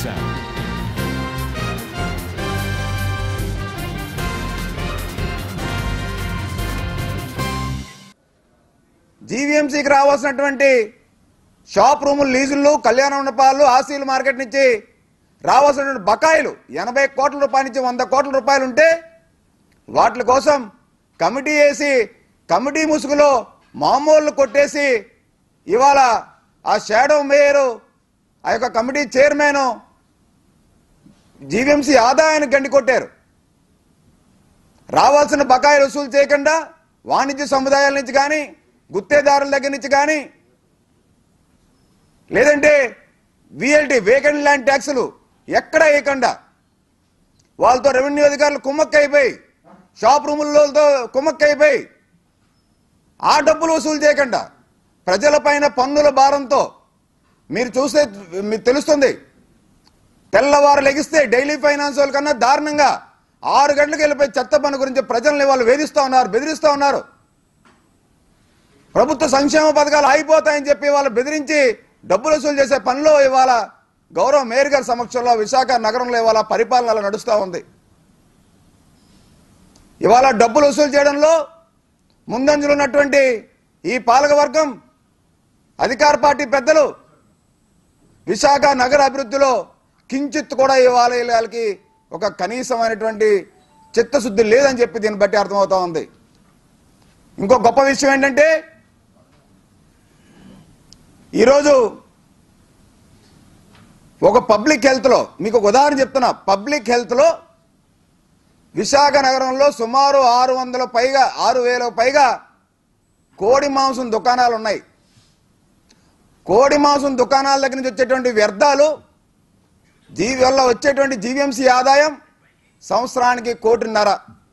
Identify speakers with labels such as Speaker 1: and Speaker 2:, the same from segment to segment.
Speaker 1: sound.
Speaker 2: జీవీఎంసీకి రావాల్సినటువంటి shop రూములు లీజులు కళ్యాణ మండపాలు ఆసీలు మార్కెట్ నుంచి రావాల్సినటువంటి బకాయిలు ఎనభై కోట్ల రూపాయల నుంచి వంద కోట్ల రూపాయలు ఉంటే వాటి కోసం కమిటీ వేసి కమిటీ ముసుగులో మామూలు కొట్టేసి ఇవాళ ఆ షాడో మేయరు ఆ యొక్క కమిటీ చైర్మన్ జీవీఎంసీ ఆదాయాన్ని గండి కొట్టారు రావాల్సిన బకాయిలు వసూలు చేయకుండా వాణిజ్య సముదాయాల నుంచి కానీ గుత్తేదారుల దగ్గర నుంచి కానీ లేదంటే విఎల్టీ వేకెంట్ ల్యాండ్ ట్యాక్సులు ఎక్కడ వేయకుండా వాళ్ళతో రెవెన్యూ అధికారులు కుమ్మక్కైపోయి షాప్ రూములతో కుమ్మక్కైపోయి ఆ డబ్బులు వసూలు చేయకుండా ప్రజలపైన పన్నుల భారంతో మీరు చూస్తే మీకు తెలుస్తుంది తెల్లవారు లెగిస్తే డైలీ ఫైనాన్స్ వాళ్ళ కన్నా దారుణంగా ఆరు గంటలకు వెళ్ళిపోయి చెత్త పన్ను గురించి ప్రజల్ని వాళ్ళు వేధిస్తూ ఉన్నారు బెదిరిస్తూ ఉన్నారు ప్రభుత్వ సంక్షేమ పథకాలు అయిపోతాయని చెప్పి వాళ్ళు బెదిరించి డబ్బులు వసూలు చేసే పనిలో ఇవాళ గౌరవ మేయర్ గారి సమక్షంలో విశాఖ నగరంలో ఇవాళ పరిపాలన అలా నడుస్తూ ఉంది ఇవాళ డబ్బులు వసూలు చేయడంలో ముందంజలో ఉన్నటువంటి ఈ పాలకవర్గం అధికార పార్టీ పెద్దలు విశాఖ నగర అభివృద్ధిలో కించిత్ కూడా ఇవాళ వాళ్ళకి ఒక కనీసమైనటువంటి చిత్తశుద్ధి లేదని చెప్పి దీన్ని బట్టి అర్థమవుతా ఉంది ఇంకో గొప్ప విషయం ఏంటంటే ఈరోజు ఒక పబ్లిక్ హెల్త్లో మీకు ఒక ఉదాహరణ చెప్తున్నా పబ్లిక్ హెల్త్లో విశాఖ నగరంలో సుమారు ఆరు వందల పైగా ఆరు వేల పైగా కోడి మాంసం దుకాణాలు ఉన్నాయి కోడి మాంసం దుకాణాల దగ్గర నుంచి వచ్చేటువంటి వ్యర్థాలు జీవి వల్ల వచ్చేటువంటి జీవీఎంసీ ఆదాయం సంవత్సరానికి కోటిన్నర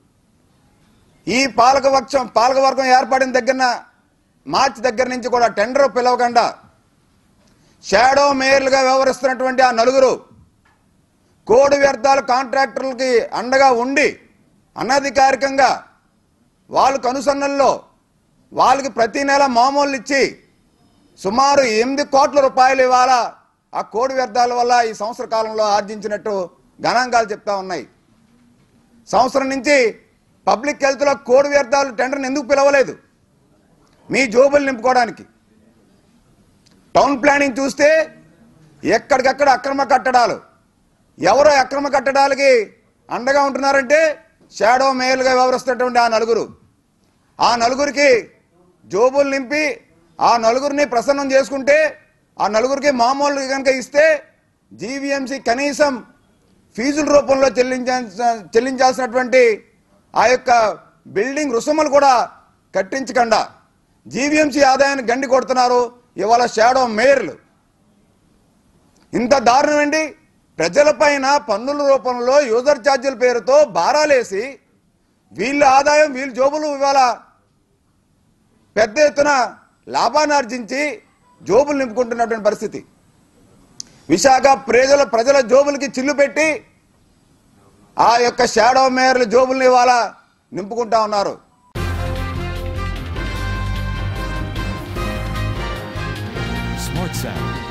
Speaker 2: ఈ పాలకవర్గం పాలకవర్గం ఏర్పడిన దగ్గర మార్చి దగ్గర నుంచి కూడా టెండర్ పిలవకుండా షాడో మేయర్లుగా వ్యవహరిస్తున్నటువంటి ఆ నలుగురు కోడి వ్యర్థాల కాంట్రాక్టర్లకి అండగా ఉండి అనధికారికంగా వాళ్ళ కనుసన్నల్లో వాళ్ళకి ప్రతి నెల మామూలు ఇచ్చి సుమారు ఎనిమిది కోట్ల రూపాయలు ఇవాళ ఆ కోడి వ్యర్థాల వల్ల ఈ సంవత్సర కాలంలో ఆర్జించినట్టు గణాంకాలు చెప్తా ఉన్నాయి సంవత్సరం నుంచి పబ్లిక్ హెల్త్లో కోడి వ్యర్థాలు టెండర్ని ఎందుకు పిలవలేదు మీ జోబులు నింపుకోవడానికి టౌన్ ప్లానింగ్ చూస్తే ఎక్కడికక్కడ అక్రమ కట్టడాలు ఎవరో అక్రమ కట్టడాలకి అండగా ఉంటున్నారంటే షాడో మేయర్లుగా వ్యవహరిస్తున్నటువంటి ఆ నలుగురు ఆ నలుగురికి జోబులు నింపి ఆ నలుగురిని ప్రసన్నం చేసుకుంటే ఆ నలుగురికి మామూలు కనుక ఇస్తే జీవీఎంసీ కనీసం ఫీజుల రూపంలో చెల్లించాల్సిన చెల్లించాల్సినటువంటి ఆ యొక్క బిల్డింగ్ రుసుములు కూడా కట్టించకుండా జీవీఎంసీ ఆదాయాన్ని గండి కొడుతున్నారు ఇవాళ షాడో మేయర్లు ఇంత దారుణం అండి ప్రజలపైన పన్నుల రూపంలో యూజర్ ఛార్జీల పేరుతో భారాలేసి వీళ్ళ ఆదాయం వీళ్ళ జోబులు ఇవాళ పెద్ద ఎత్తున లాభాన్ని ఆర్జించి జోబులు నింపుకుంటున్నటువంటి పరిస్థితి విశాఖ ప్రజల ప్రజల జోబులకి చిల్లు పెట్టి ఆ యొక్క షాడో మేయర్ల జోబుల్ని ఇవాళ నింపుకుంటా ఉన్నారు
Speaker 1: Smart sound.